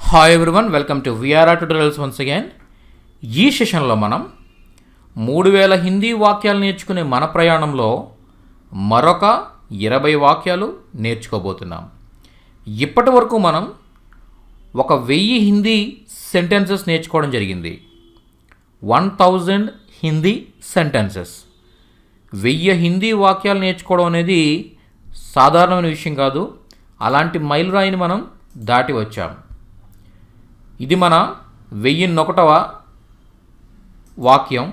Hi everyone welcome to VRR tutorials once again ఈ సెషన్లో మనం మూడు వేల హిందీ వాక్యాలు నేర్చుకునే మన ప్రయాణంలో మరొక ఇరవై వాక్యాలు నేర్చుకోబోతున్నాం ఇప్పటి వరకు మనం ఒక వెయ్యి హిందీ సెంటెన్సెస్ నేర్చుకోవడం జరిగింది వన్ థౌజండ్ హిందీ సెంటెన్సెస్ వెయ్యి హిందీ వాక్యాలు నేర్చుకోవడం అనేది సాధారణమైన విషయం కాదు అలాంటి మైలురాయిని మనం దాటి వచ్చాం ఇది మన వెయ్యిన్నొకటవ వాక్యం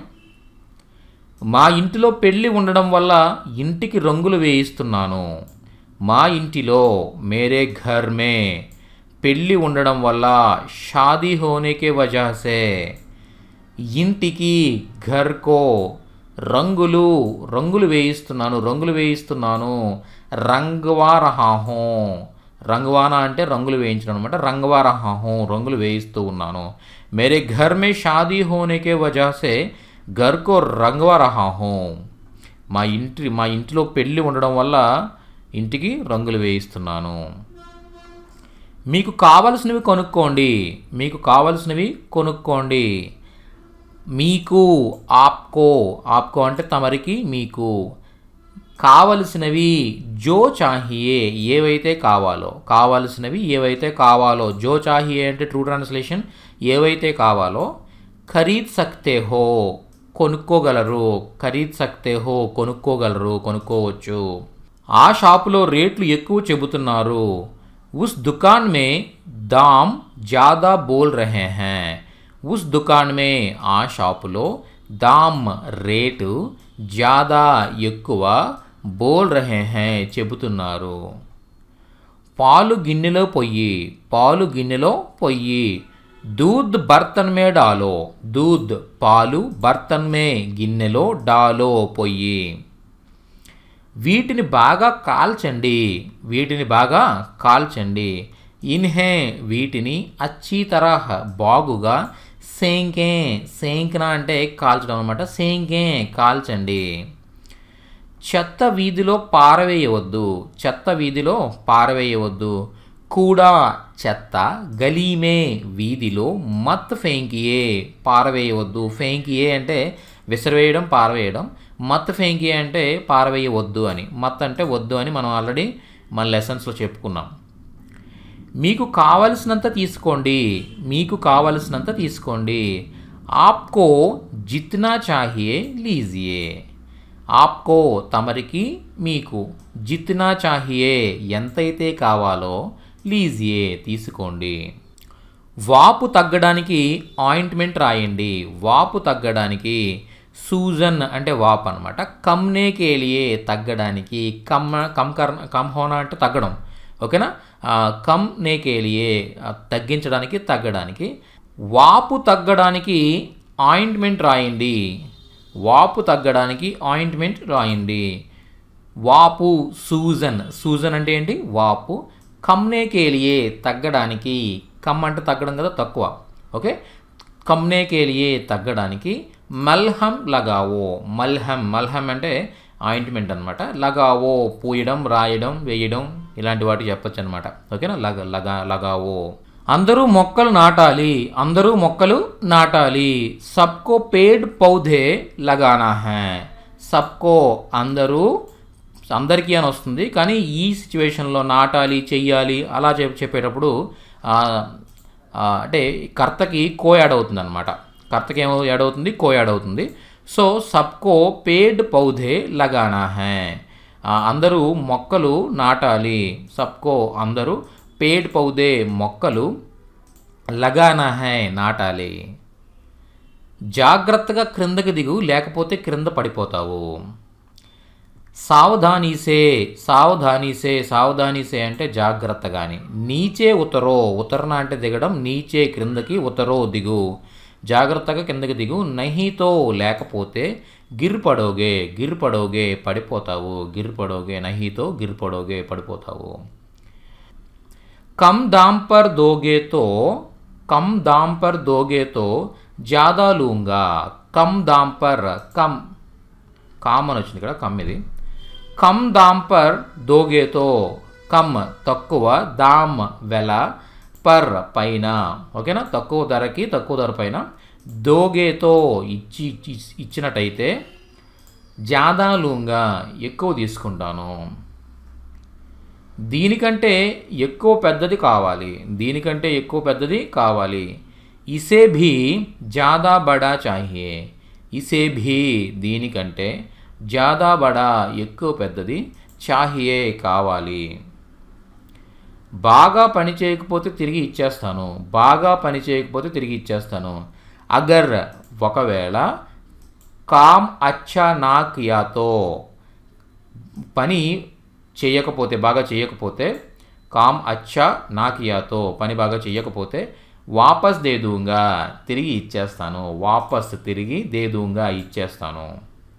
మా ఇంటిలో పెళ్ళి ఉండడం వల్ల ఇంటికి రంగులు వేయిస్తున్నాను మా ఇంటిలో మేరే ఘర్ మే పెళ్ళి ఉండడం వల్ల షాదీ హోనేకే వజాసే ఇంటికి ఘర్కో రంగులు రంగులు వేయిస్తున్నాను రంగులు వేయిస్తున్నాను రంగవా రహా హూ రంగవానా అంటే రంగులు వేయించడం అనమాట రంగవా రహా హూ రంగులు వేయిస్తూ ఉన్నాను మేరే ఘర్ మే షాదీ హోనేకే వజాసే ఘర్కో రంగవా రహా హూ మా ఇంటి మా ఇంటిలో పెళ్ళి ఉండడం వల్ల ఇంటికి రంగులు వేయిస్తున్నాను మీకు కావలసినవి కొనుక్కోండి మీకు కావలసినవి కొనుక్కోండి మీకు ఆప్కో ఆప్కో అంటే తమరికి మీకు కావలసినవి జో చాహియే ఏవైతే కావాలో కావలసినవి ఏవైతే కావాలో జో చాహియే అంటే ట్రూ ట్రాన్స్లేషన్ ఏవైతే కావాలో ఖరీద్ సక్తే హో కొనుక్కోగలరు ఖరీద్ సక్తే హో కొనుక్కోగలరు కొనుక్కోవచ్చు ఆ షాపులో రేట్లు ఎక్కువ చెబుతున్నారు ఉస్ దుకాన్ మే దామ్ జ్యాదా బోల్ రహే హై ఉస్ దుకాన్ మే ఆ షాపులో దామ్ రేటు జ్యాదా ఎక్కువ బోల్ రహే హై చెబుతున్నారు పాలు గిన్నెలో పొయ్యి పాలు గిన్నెలో పొయ్యి దూద్ బర్తన్ మే డాలో దూద్ పాలు బర్తన్ మే గిన్నెలో డాలో పొయ్యి వీటిని బాగా కాల్చండి వీటిని బాగా కాల్చండి ఇన్హే వీటిని అచ్చి తరహ బాగుగా సేంకే సేంకనా అంటే కాల్చడం అనమాట సేంకే కాల్చండి చెత్త వీధిలో పారవేయవద్దు చెత్త వీధిలో పారవేయవద్దు కూడా చెత్త గలీమే వీధిలో మత్ ఫేంకియే పారవేయవద్దు ఫేంకియే అంటే విసిరివేయడం పారవేయడం మత్ ఫేంకియే అంటే పారవేయవద్దు అని మత్ అంటే వద్దు అని మనం ఆల్రెడీ మన లెసన్స్లో చెప్పుకున్నాం మీకు కావలసినంత తీసుకోండి మీకు కావలసినంత తీసుకోండి ఆప్కో జిత్నా చాహియే లీజియే ఆప్కో తమరికి మీకు జిత్నా చాహియే ఎంతైతే కావాలో లీజియే తీసుకోండి వాపు తగ్గడానికి ఆయింట్మెంట్ రాయండి వాపు తగ్గడానికి సూజన్ అంటే వాపు అనమాట కమ్నే కేలియే తగ్గడానికి కమ్ కమ్ కర్ కమ్ హోనా అంటే తగ్గడం ఓకేనా కమ్ నేకేలియే తగ్గించడానికి తగ్గడానికి వాపు తగ్గడానికి ఆయింట్మెంట్ రాయండి వాపు తగ్గడానికి ఆయింట్మెంట్ రాయండి వాపు సూజన్ సూజన్ అంటే ఏంటి వాపు కమ్నేకేలియే తగ్గడానికి కమ్ అంటే తగ్గడం కదా తక్కువ ఓకే కమ్నేకేలియే తగ్గడానికి మల్హం లగావో మల్హం మల్హం అంటే ఆయింట్మెంట్ అనమాట లగావో పూయడం రాయడం వేయడం ఇలాంటి వాటి చెప్పొచ్చు అనమాట ఓకేనా లగ లగా లగావో అందరూ మొక్కలు నాటాలి అందరూ మొక్కలు నాటాలి సబ్కో పేడ్ పౌధే లగానా హై సబ్కో అందరూ అందరికీ అని వస్తుంది కానీ ఈ సిచ్యువేషన్లో నాటాలి చెయ్యాలి అలా చెప్ చెప్పేటప్పుడు అంటే కర్తకి కో యాడ్ అవుతుంది అనమాట కర్తకి ఏమో యాడ్ అవుతుంది కో యాడ్ అవుతుంది సో సబ్కో పేడ్ పౌధే లగానా హై అందరూ మొక్కలు నాటాలి సబ్కో అందరూ పేడ్ పౌధే మొక్కలు లగానా హై నాటాలి జాగ్రత్తగా క్రిందకి దిగు లేకపోతే క్రింద పడిపోతావు సావధానీసే సావధానీసే సావధానీసే అంటే జాగ్రత్తగాని నీచే ఉతరో ఉతరన అంటే దిగడం నీచే క్రిందకి ఉతరో దిగు జాగ్రత్తగా కిందకి దిగు నహితో లేకపోతే గిర్పడోగే గిర్పడోగే పడిపోతావు గిర్పడోగే నహితో గిర్పడోగే పడిపోతావు కమ్ దామ్ పర్ దోగేతో కమ్ దామ్ పర్ దోగేతో జాదా లూంగా కమ్ దామ్ పర్ కమ్ కామ్ అని వచ్చింది ఇక్కడ కమ్ ఇది కమ్ దామ్ పర్ దోగేతో కమ్ తక్కువ దామ్ వెల పర్ పైన ఓకేనా తక్కువ ధరకి తక్కువ ధర పైన దోగేతో ఇచ్చి ఇచ్చి- ఇచ్చినట్టయితే జాదా లూంగా ఎక్కువ తీసుకుంటాను దీనికంటే ఎక్కువ పెద్దది కావాలి దీనికంటే ఎక్కువ పెద్దది కావాలి ఇసే భీ జాదా బడా చాహియే ఇసే భీ దీనికంటే జాదా బడా ఎక్కువ పెద్దది చాహియే కావాలి బాగా పని చేయకపోతే తిరిగి ఇచ్చేస్తాను బాగా పని చేయకపోతే తిరిగి ఇచ్చేస్తాను అగర్ ఒకవేళ కామ్ అచ్చా నా కియాతో పని చేయకపోతే బాగా చేయకపోతే కామ్ అచ్చా నా కియాతో పని బాగా చేయకపోతే వాపస్ దే దూంగా తిరిగి ఇచ్చేస్తాను వాపస్ తిరిగి దే దూంగా ఇచ్చేస్తాను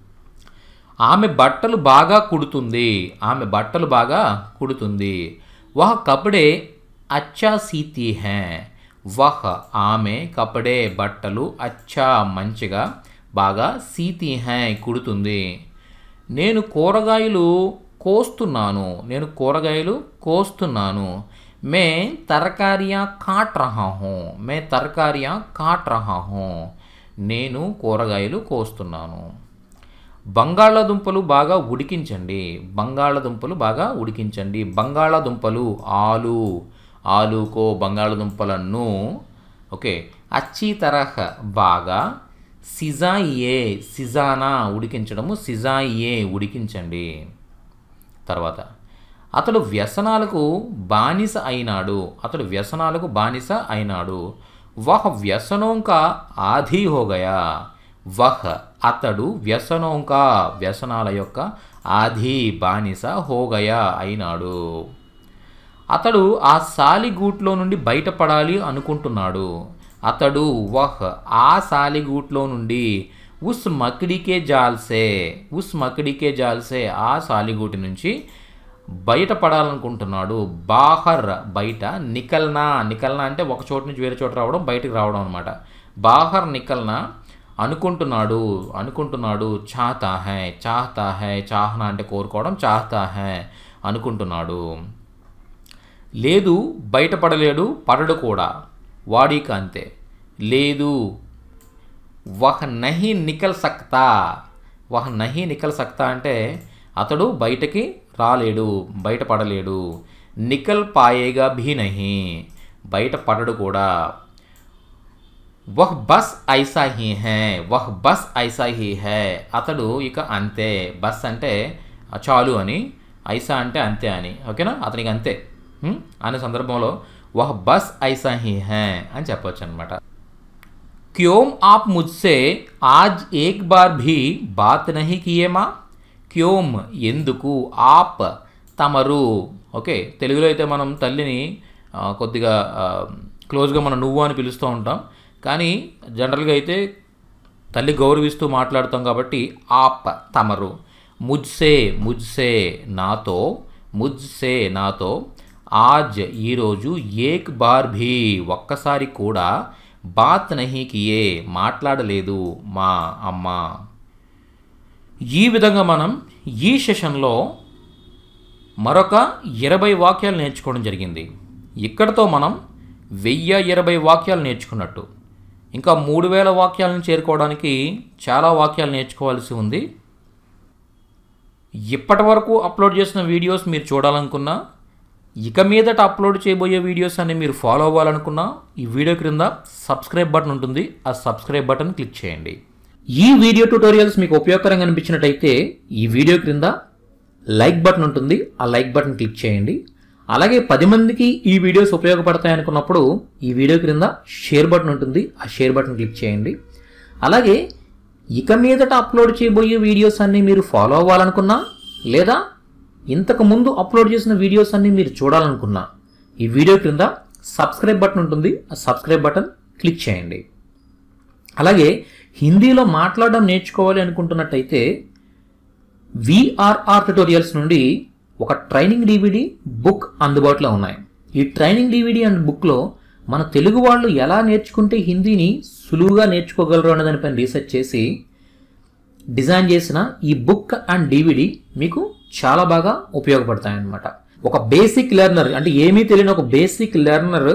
ఆమె బట్టలు బాగా కుడుతుంది ఆమె బట్టలు బాగా కుడుతుంది వహ కపడే అచ్చా సీతీ హే వహ ఆమె కపడే బట్టలు అచ్చా మంచిగా బాగా సీతీ హే కుడుతుంది నేను కూరగాయలు కోస్తున్నాను నేను కూరగాయలు కోస్తున్నాను మే తరకారియా కాట్ రహా హూ మే తరకారియా కాట్ రహా హూ నేను కూరగాయలు కోస్తున్నాను బంగాళాదుంపలు బాగా ఉడికించండి బంగాళాదుంపలు బాగా ఉడికించండి బంగాళాదుంపలు ఆలు ఆలుకో బంగాళాదుంపలను ఓకే అచ్చి తరహ బాగా సిజాయియే సిజానా ఉడికించడము సిజాయియే ఉడికించండి తర్వాత అతడు వ్యసనాలకు బానిస అయినాడు అతడు వ్యసనాలకు బానిస అయినాడు వహ వ్యసనోంకా ఆధీ హోగయా వహ్ అతడు వ్యసనోంకా వ్యసనాల యొక్క ఆధీ బానిస హోగయా అయినాడు అతడు ఆ సాలిగూట్లో నుండి బయటపడాలి అనుకుంటున్నాడు అతడు వహ్ ఆ సాలిగూట్లో నుండి ఉస్ మకిడికే జాల్సే ఉస్ మకిడికే జాల్సే ఆ సాలిగూటి నుంచి బయటపడాలనుకుంటున్నాడు బాహర్ బయట నికల్నా నికల్నా అంటే ఒక చోటు నుంచి వేరే చోట రావడం బయటకు రావడం అనమాట బాహర్ నికల్నా అనుకుంటున్నాడు అనుకుంటున్నాడు చాహతా హై చాహతా హై చాహనా అంటే కోరుకోవడం చాహతా హై అనుకుంటున్నాడు లేదు బయటపడలేడు పడడు కూడా వాడికి అంతే లేదు వహ్ నహి నికల్ సక్తా వహ్ నహి నికల్ సక్తా అంటే అతడు బయటకి రాలేడు బయటపడలేడు నికల్ పాయేగా భీ నహి బయట పడడు కూడా వహ్ బస్ ఐసా హీ హే వహ్ బస్ ఐసా హీ హే అతడు ఇక అంతే బస్ అంటే చాలు అని ఐసా అంటే అంతే అని ఓకేనా అతనికి అంతే హ్మ్? అనే సందర్భంలో వహ్ బస్ ఐసా హీ హే అని చెప్పొచ్చు అనమాట క్యోం आप मुझसे आज एक बार भी बात नहीं किए माँ క్యోం ఎందుకు ఆప్ తమరు ఓకే తెలుగులో అయితే మనం తల్లిని ఆ, కొద్దిగా ఆ, క్లోజ్గా మనం నువ్వు అని పిలుస్తూ ఉంటాం కానీ జనరల్గా అయితే తల్లి గౌరవిస్తూ మాట్లాడుతాం కాబట్టి ఆప్ తమరు ముజ్సే ముజ్సే నాతో ముజ్సే నాతో ఆజ్ ఈరోజు ఏక్ బార్ భీ ఒక్కసారి కూడా బాత్ నహీ కియే మాట్లాడలేదు మా అమ్మ ఈ విధంగా మనం ఈ సెషన్లో మరొక ఇరవై వాక్యాలు నేర్చుకోవడం జరిగింది ఇక్కడతో మనం వెయ్యి ఇరవై వాక్యాలు నేర్చుకున్నట్టు ఇంకా మూడు వేల వాక్యాలను చేరుకోవడానికి చాలా వాక్యాలు నేర్చుకోవాల్సి ఉంది ఇప్పటి వరకు అప్లోడ్ చేసిన వీడియోస్ మీరు చూడాలనుకున్నా ఇక మీదట అప్లోడ్ చేయబోయే వీడియోస్ అన్ని మీరు ఫాలో అవ్వాలనుకున్నా ఈ వీడియో క్రింద సబ్స్క్రైబ్ బటన్ ఉంటుంది ఆ సబ్స్క్రైబ్ బటన్ క్లిక్ చేయండి ఈ వీడియో ట్యూటోరియల్స్ మీకు ఉపయోగకరంగా అనిపించినట్టయితే ఈ వీడియో క్రింద లైక్ బటన్ ఉంటుంది ఆ లైక్ బటన్ క్లిక్ చేయండి అలాగే పది మందికి ఈ వీడియోస్ ఉపయోగపడతాయి అనుకున్నప్పుడు ఈ వీడియో క్రింద షేర్ బటన్ ఉంటుంది ఆ షేర్ బటన్ క్లిక్ చేయండి అలాగే ఇక మీదట అప్లోడ్ చేయబోయే వీడియోస్ అన్నీ మీరు ఫాలో అవ్వాలనుకున్నా లేదా ఇంతకు ముందు అప్లోడ్ చేసిన వీడియోస్ అన్నీ మీరు చూడాలనుకున్నా ఈ వీడియో క్రింద సబ్స్క్రైబ్ బటన్ ఉంటుంది ఆ సబ్స్క్రైబ్ బటన్ క్లిక్ చేయండి అలాగే హిందీలో మాట్లాడడం నేర్చుకోవాలి అనుకుంటున్నట్టయితే విఆర్ఆర్ ట్యుటోరియల్స్ నుండి ఒక ట్రైనింగ్ డివిడి బుక్ అందుబాటులో ఉన్నాయి ఈ ట్రైనింగ్ డివిడి అండ్ బుక్లో మన తెలుగు వాళ్ళు ఎలా నేర్చుకుంటే హిందీని సులువుగా నేర్చుకోగలరు అనే దానిపైన రీసెర్చ్ చేసి డిజైన్ చేసిన ఈ బుక్ అండ్ డివిడి మీకు చాలా బాగా ఉపయోగపడతాయి అన్నమాట ఒక బేసిక్ లెర్నర్ అంటే ఏమీ తెలియని ఒక బేసిక్ లెర్నర్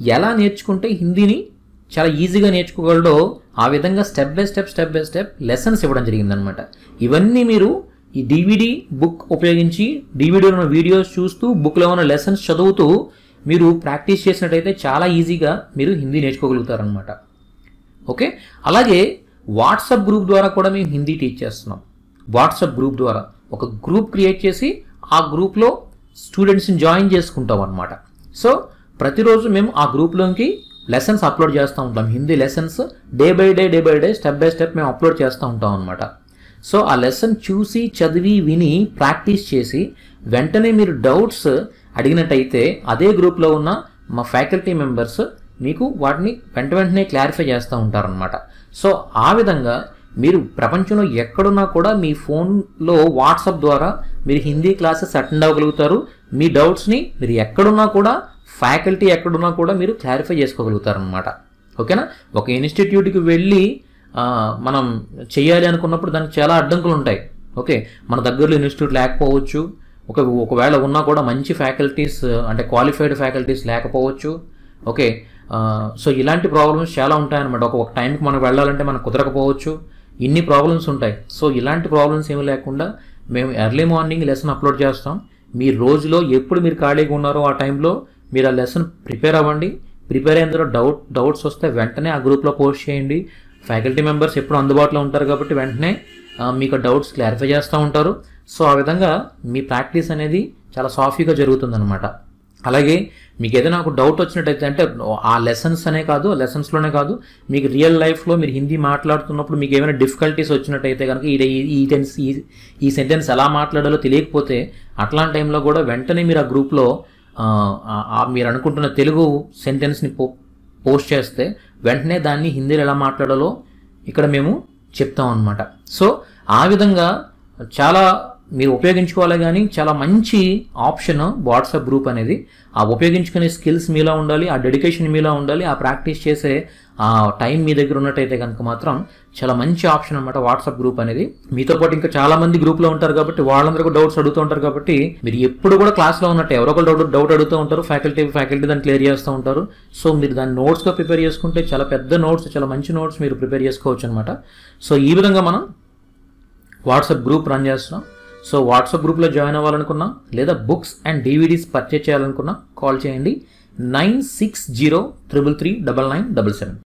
ఎలా నేర్చుకుంటే హిందీని చాలా ఈజీగా నేర్చుకోగలడో ఆ విధంగా step by step step by step lessons ఇవ్వడం జరిగిందనమాట ఇవన్నీ మీరు ఈ డివిడి బుక్ ఉపయోగించి డివిడీలో ఉన్న వీడియోస్ చూస్తూ బుక్లో ఉన్న లెసన్స్ చదువుతూ మీరు ప్రాక్టీస్ చేసినట్టయితే చాలా ఈజీగా మీరు హిందీ నేర్చుకోగలుగుతారనమాట ఓకే అలాగే వాట్సాప్ గ్రూప్ ద్వారా కూడా మేము హిందీ టీచ్ చేస్తున్నాం వాట్సాప్ గ్రూప్ ద్వారా ఒక గ్రూప్ క్రియేట్ చేసి ఆ గ్రూప్లో స్టూడెంట్స్ని జాయిన్ చేసుకుంటాం అనమాట సో ప్రతిరోజు మేము ఆ గ్రూప్లోకి లెసన్స్ అప్లోడ్ చేస్తూ ఉంటాం Hindi lessons day by day day by day step by step మేము అప్లోడ్ చేస్తూ ఉంటాం అనమాట సో ఆ లెసన్ చూసి చదివి విని ప్రాక్టీస్ చేసి వెంటనే మీరు డౌట్స్ అడిగినట్టయితే అదే గ్రూప్లో ఉన్న మా ఫ్యాకల్టీ మెంబర్స్ మీకు వాటిని వెంట వెంటనే క్లారిఫై చేస్తూ ఉంటారనమాట సో ఆ విధంగా మీరు ప్రపంచంలో ఎక్కడున్నా కూడా మీ ఫోన్లో వాట్సాప్ ద్వారా మీరు హిందీ క్లాసెస్ అటెండ్ అవ్వగలుగుతారు మీ డౌట్స్ని మీరు ఎక్కడున్నా కూడా ఫ్యాకల్టీ ఎక్కడున్నా కూడా మీరు క్లారిఫై చేసుకోగలుగుతారనమాట ఓకేనా ఒక ఇన్స్టిట్యూట్కి వెళ్ళి ఆ, మనం చేయాలి అనుకున్నప్పుడు దానికి చాలా అడ్డంకులు ఉంటాయి ఓకే మన దగ్గరలో ఇన్స్టిట్యూట్ లేకపోవచ్చు ఒక ఒకవేళ ఉన్నా కూడా మంచి ఫ్యాకల్టీస్ అంటే క్వాలిఫైడ్ ఫ్యాకల్టీస్ లేకపోవచ్చు ఓకే ఆ, సో ఇలాంటి ప్రాబ్లమ్స్ చాలా ఉంటాయన్నమాట ఒక ఒక టైంకి మనం వెళ్ళాలంటే మనకు కుదరకపోవచ్చు ఇన్ని ప్రాబ్లమ్స్ ఉంటాయి సో ఇలాంటి ప్రాబ్లమ్స్ ఏమీ లేకుండా మేము ఎర్లీ మార్నింగ్ లెసన్ అప్లోడ్ చేస్తాం మీ రోజులో ఎప్పుడు మీరు ఖాళీగా ఉన్నారో ఆ టైంలో మీరు ఆ లెసన్ ప్రిపేర్ అవ్వండి ప్రిపేర్ అయిన తర్వాత డౌట్ డౌట్స్ వస్తే వెంటనే ఆ గ్రూప్లో పోస్ట్ చేయండి ఫ్యాకల్టీ మెంబర్స్ ఎప్పుడు అందుబాటులో ఉంటారు కాబట్టి వెంటనే ఆ, మీకు డౌట్స్ క్లారిఫై చేస్తూ ఉంటారు సో ఆ విధంగా మీ ప్రాక్టీస్ అనేది చాలా సాఫీగా జరుగుతుందన్నమాట అలాగే మీకు ఏదైనా ఒక డౌట్ వచ్చినట్టయితే అంటే ఆ లెసన్స్ అనే కాదు లెసన్స్లోనే కాదు మీకు రియల్ లైఫ్లో మీరు హిందీ మాట్లాడుతున్నప్పుడు మీకు ఏమైనా డిఫికల్టీస్ వచ్చినట్టయితే కనుక ఈ ఈ- ఈ టెన్స్ ఈ ఈ సెంటెన్స్ ఎలా మాట్లాడాలో తెలియకపోతే అట్లాంటి టైంలో కూడా వెంటనే మీరు ఆ గ్రూప్లో మీరు అనుకుంటున్న తెలుగు సెంటెన్స్ని పో పోస్ట్ చేస్తే వెంటనే దాన్ని హిందీలో ఎలా మాట్లాడాలో ఇక్కడ మేము చెప్తాం అనమాట సో ఆ విధంగా చాలా మీరు ఉపయోగించుకోవాలి కానీ చాలా మంచి ఆప్షన్ వాట్సాప్ గ్రూప్ అనేది ఆ ఉపయోగించుకునే స్కిల్స్ మీలో ఉండాలి ఆ డెడికేషన్ మీలో ఉండాలి ఆ ప్రాక్టీస్ చేసే ఆ టైం మీ దగ్గర ఉన్నట్టయితే కనుక మాత్రం చాలా మంచి ఆప్షన్ అనమాట వాట్సాప్ గ్రూప్ అనేది మీతో పాటు ఇంకా చాలా మంది గ్రూప్లో ఉంటారు కాబట్టి వాళ్ళందరూ డౌట్స్ అడుగుతూ ఉంటారు కాబట్టి మీరు ఎప్పుడు కూడా క్లాస్లో ఉన్నట్టు ఎవరో ఒకరు డౌట్ డౌట్ అడుగుతూ ఉంటారు ఫ్యాకల్టీ ఫ్యాకల్టీ దాన్ని క్లియర్ చేస్తూ ఉంటారు సో మీరు దాన్ని నోట్స్గా ప్రిపేర్ చేసుకుంటే చాలా పెద్ద నోట్స్ చాలా మంచి నోట్స్ మీరు ప్రిపేర్ చేసుకోవచ్చు అనమాట సో ఈ విధంగా మనం వాట్సాప్ గ్రూప్ రన్ చేస్తున్నాం సో వాట్సాప్ గ్రూప్లో జాయిన్ అవ్వాలనుకున్నా లేదా బుక్స్ అండ్ డివిడీస్ పర్చేజ్ చేయాలనుకున్నా కాల్ చేయండి nine six zero triple three double nine double seven